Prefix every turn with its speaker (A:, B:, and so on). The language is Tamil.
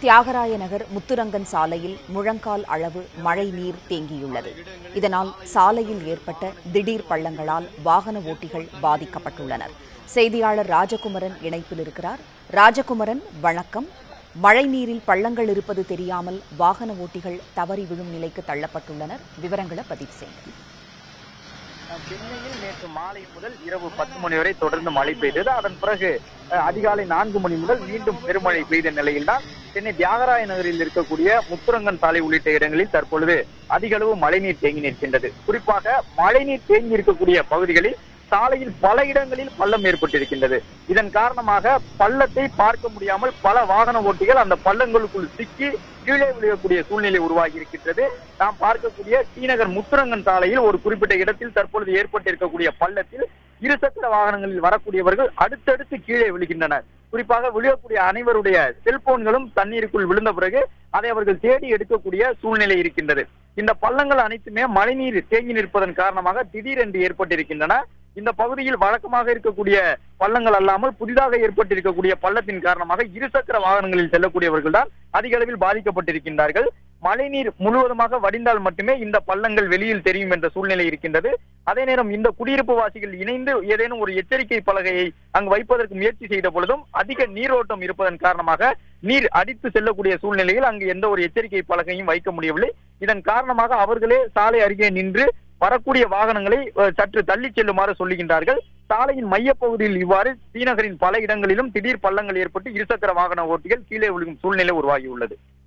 A: தியாகராய நகர் முத்துரங்கன் சாலையில் முழங்கால் அளவு மழை நீர் தேங்கியுள்ளது இதனால் சாலையில் ஏற்பட்ட திடீர் பள்ளங்களால் வாகன ஓட்டிகள் பாதிக்கப்பட்டுள்ளனர் செய்தியாளர் ராஜகுமரன் இணைப்பில் இருக்கிறார் ராஜகுமரன் வணக்கம் மழை நீரில் பள்ளங்கள் இருப்பது தெரியாமல் வாகன ஓட்டிகள் தவறி விழும் நிலைக்கு தள்ளப்பட்டுள்ளனர் விவரங்களை பதிவு செய்யுங்கள்
B: சென்னையில் நேற்று மாலை முதல் இரவு பத்து மணி வரை தொடர்ந்து மழை பெய்தது அதன் பிறகு அஹ், அதிகாலை நான்கு மணி முதல் மீண்டும் பெருமழை பெய்த நிலையில்தான் சென்னை தியாகராய நகரில் இருக்கக்கூடிய முத்துரங்கன் சாலை உள்ளிட்ட இடங்களில் தற்பொழுது அதிக அளவு மழைநீர் தேங்கி நிற்கின்றது குறிப்பாக மழைநீர் தேங்கி இருக்கக்கூடிய பகுதிகளில் சாலையில் பல இடங்களில் பள்ளம் ஏற்பட்டிருக்கின்றது இதன் காரணமாக பள்ளத்தை பார்க்க முடியாமல் பல வாகன ஓட்டிகள் அந்த பள்ளங்களுக்குள் சிக்கி கீழே விழுகக்கூடிய சூழ்நிலை உருவாகி இருக்கின்றது நாம் பார்க்கக்கூடிய ஸ்ரீநகர் முத்துரங்கன் சாலையில் ஒரு குறிப்பிட்ட இடத்தில் தற்பொழுது ஏற்பட்டிருக்கக்கூடிய பள்ளத்தில் இருசக்கர வாகனங்களில் வரக்கூடியவர்கள் அடுத்தடுத்து கீழே விழுகின்றனர் குறிப்பாக விழுகக்கூடிய அனைவருடைய செல்போன்களும் தண்ணீருக்குள் விழுந்த பிறகு அதை அவர்கள் தேடி எடுக்கக்கூடிய சூழ்நிலை இருக்கின்றது இந்த பள்ளங்கள் அனைத்துமே மழைநீர் தேங்கி நிற்பதன் காரணமாக திடீரென்று ஏற்பட்டிருக்கின்றன இந்த பகுதியில் வழக்கமாக இருக்கக்கூடிய பள்ளங்கள் அல்லாமல் புதிதாக ஏற்பட்டிருக்கக்கூடிய பள்ளத்தின் காரணமாக இருசக்கர வாகனங்களில் செல்லக்கூடியவர்கள் தான் அதிக அளவில் பாதிக்கப்பட்டிருக்கின்றார்கள் மழைநீர் முழுவதுமாக வடிந்தால் மட்டுமே இந்த பள்ளங்கள் வெளியில் தெரியும் என்ற சூழ்நிலை இருக்கின்றது அதே நேரம் இந்த குடியிருப்பு வாசிகள் இணைந்து ஏதேனும் ஒரு எச்சரிக்கை பலகையை அங்கு வைப்பதற்கு முயற்சி செய்த பொழுதும் அதிக நீரோட்டம் இருப்பதன் காரணமாக நீர் அடித்து செல்லக்கூடிய சூழ்நிலையில் அங்கு எந்த ஒரு எச்சரிக்கை பலகையும் வைக்க முடியவில்லை இதன் காரணமாக அவர்களே சாலை அருகே நின்று வரக்கூடிய வாகனங்களை அஹ், சற்று தள்ளி செல்லுமாறு சொல்லுகின்றார்கள் சாலையின் மையப்பகுதியில் இவ்வாறு ஸ்ரீநகரின் பல இடங்களிலும் திடீர் பள்ளங்கள் ஏற்பட்டு இருசக்கர வாகன ஓட்டிகள் கீழே விழுகும் சூழ்நிலை உருவாகியுள்ளது